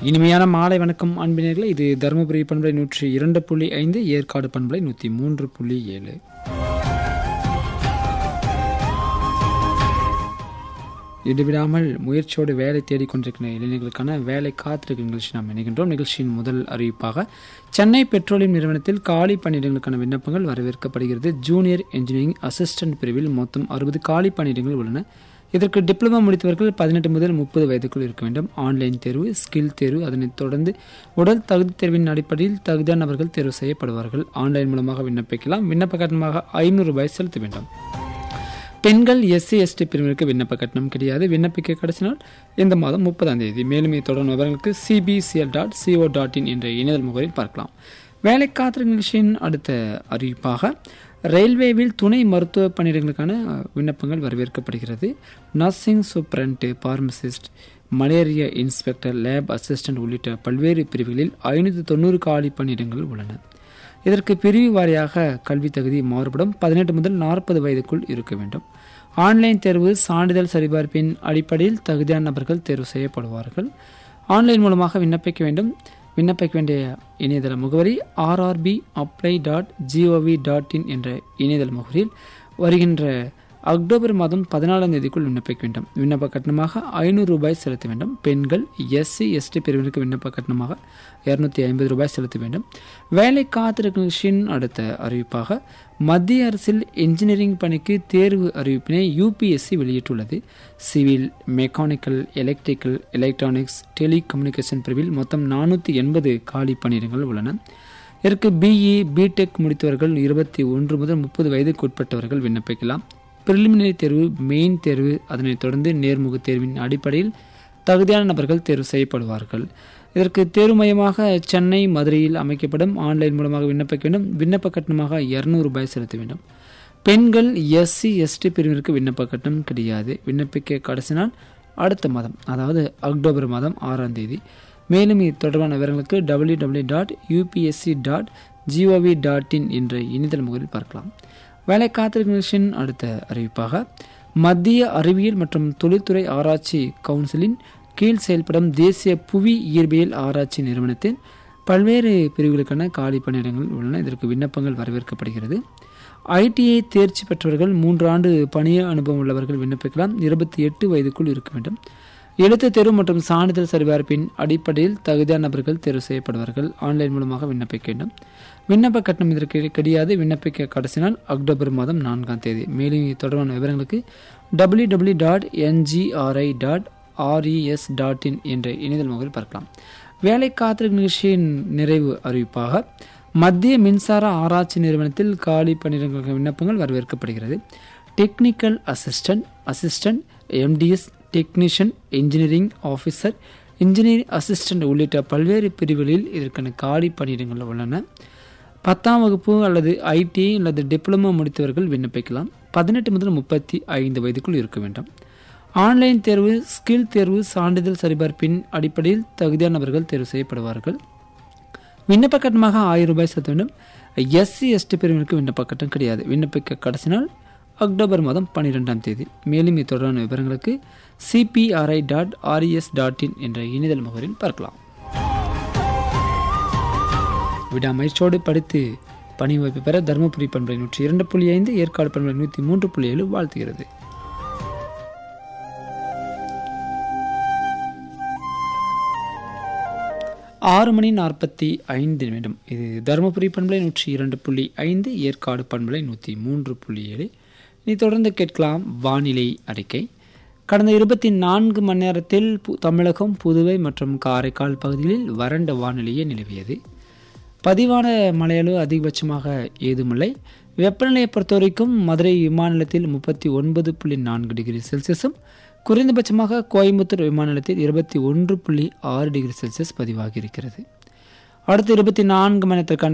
இனிமையான மாலை வணக்கம் அன்பினர்களே இது தருமபுரி பண்பலை நூற்றி இரண்டு புள்ளி ஐந்து ஏற்காடு பண்பலை நூற்றி மூன்று புள்ளி ஏழு இடைவிடாமல் முயற்சியோடு வேலை தேடிக்கொண்டிருக்கிற இளைஞர்களுக்கான வேலை காத்திருக்கும் நிகழ்ச்சி நாம் இணைகின்றோம் நிகழ்ச்சியின் முதல் அறிவிப்பாக சென்னை பெட்ரோலியம் நிறுவனத்தில் காலி பணியிடங்களுக்கான விண்ணப்பங்கள் வரவேற்கப்படுகிறது ஜூனியர் இன்ஜினியரிங் அசிஸ்டன்ட் பிரிவில் மொத்தம் அறுபது காலி பணியிடங்கள் உள்ளன இதற்கு டிப்ளமோ முடித்தவர்கள் பதினெட்டு முதல் முப்பது வயதுக்குள் இருக்க வேண்டும் ஆன்லைன் தேர்வு ஸ்கில் தேர்வு அதனைத் தொடர்ந்து உடல் தகுதி தேர்வின் அடிப்படையில் தகுதியானவர்கள் தேர்வு செய்யப்படுவார்கள் ஆன்லைன் மூலமாக விண்ணப்பிக்கலாம் விண்ணப்ப கட்டணமாக ஐநூறு ரூபாய் செலுத்த வேண்டும் பெண்கள் எஸ்சி எஸ்டி பிரிவினருக்கு விண்ணப்ப கட்டணம் கிடையாது விண்ணப்பிக்க கடைசி நாள் இந்த மாதம் முப்பதாம் தேதி மேலும் இது தொடர்பான விவரங்களுக்கு CPCL dot CO dot in என்ற இணையதள முகவரில் பார்க்கலாம் வேலை காத்திரு நிகழ்ச்சியின் அடுத்த அறிவிப்பாக ரயில்வேவில் துணை மருத்துவ பணியிடங்களுக்கான விண்ணப்பங்கள் வரவேற்கப்படுகிறது nursing superintendent pharmacist malaria inspector lab assistant உள்ளிட்ட பல்வேறு பிரிவுகளில் ஐநூற்றி தொண்ணூறு காலி பணியிடங்கள் உள்ளன இதற்கு பிரிவு வாரியாக கல்வி தகுதி மாறுபடும் பதினெட்டு முதல் நாற்பது வயதுக்குள் இருக்க வேண்டும் ஆன்லைன் தேர்வு சான்றிதழ் சரிபார்ப்பின் அடிப்படையில் தகுதியான நபர்கள் தேர்வு செய்யப்படுவார்கள் ஆன்லைன் மூலமாக விண்ணப்பிக்க வேண்டும் விண்ணப்பிக்க வேண்டிய இணையதள முகவரி RRB apply dot GOV dot in என்ற இணையதள முகவரியில் வருகின்ற அக்டோபர் மாதம் பதினாலாம் தேதிக்குள் விண்ணப்பிக்க வேண்டும் விண்ணப்ப கட்டணமாக ஐநூறு ரூபாய் செலுத்த வேண்டும் பெண்கள் எஸ்சி எஸ்டி பிரிவினருக்கு விண்ணப்ப கட்டணமாக இரநூத்தி ஐம்பது ரூபாய் செலுத்த வேண்டும் வேலை காத்திருக்கும் நிகழ்ச்சியின் அடுத்த அறிவிப்பாக மத்திய அரசில் இன்ஜினியரிங் பணிக்கு தேர்வு அறிவிப்பினை யூபிஎஸ்சி வெளியிட்டுள்ளது civil mechanical electrical electronics telecommunication பிரிவில் மொத்தம் நானூற்றி எண்பது காலி பணியிடங்கள் உள்ளன இதற்கு பிஇ பிடெக் முடித்தவர்கள் இருபத்தி ஒன்று முதல் முப்பது வயதுக்கு உட்பட்டவர்கள் விண்ணப்பிக்கலாம் பிரிலிமினரி தேர்வு மெயின் தேர்வு அதனைத் தொடர்ந்து நேர்முக தேர்வின் அடிப்படையில் தகுதியான நபர்கள் தேர்வு செய்யப்படுவார்கள் இதற்கு தேர்வு மையமாக சென்னை மதுரையில் அமைக்கப்படும் ஆன்லைன் மூலமாக விண்ணப்பிக்க வேண்டும் விண்ணப்ப கட்டணமாக இரநூறு ரூபாய் செலுத்த வேண்டும் பெண்கள் எஸ்சி எஸ்டி பிரிவினருக்கு விண்ணப்ப கட்டணம் கிடையாது விண்ணப்பிக்க கடைசி நாள் அடுத்த மாதம் அதாவது அக்டோபர் மாதம் ஆறாம் தேதி மேலும் இது தொடர்பான விவரங்களுக்கு W W dot UPSC dot GOV dot in என்ற இணையதள முகவரில் பார்க்கலாம் வேலை காத்திருக்கும் நிகழ்ச்சியின் அடுத்த அறிவிப்பாக மத்திய அறிவியல் மற்றும் தொழில்துறை ஆராய்ச்சி கவுன்சிலின் கீழ் செயல்படும் தேசிய புவி இயற்பியல் ஆராய்ச்சி நிறுவனத்தில் பல்வேறு பிரிவுகளுக்கான காலி பணியிடங்கள் உள்ளன இதற்கு விண்ணப்பங்கள் வரவேற்கப்படுகிறது ஐடிஐ தேர்ச்சி பெற்றவர்கள் மூன்று ஆண்டு பணிய அனுபவம் உள்ளவர்கள் விண்ணப்பிக்கலாம் இருபத்தி எட்டு வயதுக்குள் இருக்க வேண்டும் எழுத்து தேர்வு மற்றும் சான்றிதழ் சரிபார்ப்பின் அடிப்படையில் தகுதியான நபர்கள் தேர்வு செய்யப்படுவார்கள் ஆன்லைன் மூலமாக விண்ணப்பிக்க வேண்டும் விண்ணப்ப கட்டணம் இதற்கு கிடையாது விண்ணப்பிக்க கடைசி நாள் அக்டோபர் மாதம் நான்காம் தேதி மேலும் இது தொடர்பான விவரங்களுக்கு W W dot NGRI dot RES dot in என்ற இணையதள முகவில் பார்க்கலாம் வேலை காத்திருக்கும் நிகழ்ச்சியின் நிறைவு அறிவிப்பாக மத்திய மின்சார ஆராய்ச்சி நிறுவனத்தில் காலி பணியிடங்களுக்கு விண்ணப்பங்கள் வரவேற்கப்படுகிறது technical assistant assistant MTS technician engineering officer engineering assistant உள்ளிட்ட பல்வேறு பிரிவுகளில் இதற்கான காலி பணியிடங்கள் உள்ளன பத்தாம் வகுப்பு அல்லது ஐடி அல்லது டிப்ளமோ முடித்தவர்கள் விண்ணப்பிக்கலாம் பதினெட்டு முதல் முப்பத்தி ஐந்து வயதுக்குள் இருக்க வேண்டும் ஆன்லைன் தேர்வு ஸ்கில் தேர்வு சான்றிதழ் சரிபார்ப்பின் அடிப்படையில் தகுதியானவர்கள் தேர்வு செய்யப்படுவார்கள் விண்ணப்ப கட்டணமாக ஆயிரம் ரூபாய் செலுத்த வேண்டும் எஸ்சி எஸ்டி பிரிவினருக்கு விண்ணப்ப கட்டணம் கிடையாது விண்ணப்பிக்க கடைசி நாள் அக்டோபர் மாதம் பன்னிரெண்டாம் தேதி மேலும் இது தொடர்பான விவரங்களுக்கு CPRI dot RES dot in என்ற இணையதள முகவரில் பார்க்கலாம் விடாமுயற்சியோடு படித்து பணி வாய்ப்பு பெற தருமபுரி பண்பலை நூற்றி இரண்டு புள்ளி ஐந்து ஏற்காடு பண்பலை நூற்றி மூன்று புள்ளி ஏழு வாழ்த்துகிறது ஆறு மணி நாற்பத்தி ஐந்து நிமிடம் இது தருமபுரி பண்பலை நூற்றி இரண்டு புள்ளி ஐந்து ஏற்காடு பண்பலை நூற்றி மூன்று புள்ளி ஏழு இனி தொடர்ந்து கேட்கலாம் வானிலை அறிக்கை கடந்த இருபத்தி நான்கு மணி நேரத்தில் தமிழகம் புதுவை மற்றும் காரைக்கால் பகுதிகளில் வறண்ட வானிலையே நிலவியது பதிவான மழையளவு அதிகபட்சமாக ஏதுமில்லை வெப்பநிலையை பொறுத்தவரைக்கும் மதுரை விமான நிலையத்தில் முப்பத்தி ஒன்பது புள்ளி நான்கு டிகிரி செல்சியஸும் குறைந்தபட்சமாக கோயம்புத்தூர் விமான நிலையத்தில் இருபத்தி ஒன்று புள்ளி ஆறு டிகிரி செல்சியஸ் பதிவாகி இருக்கிறது அடுத்த இருபத்தி நான்கு மணி நேரத்திற்கான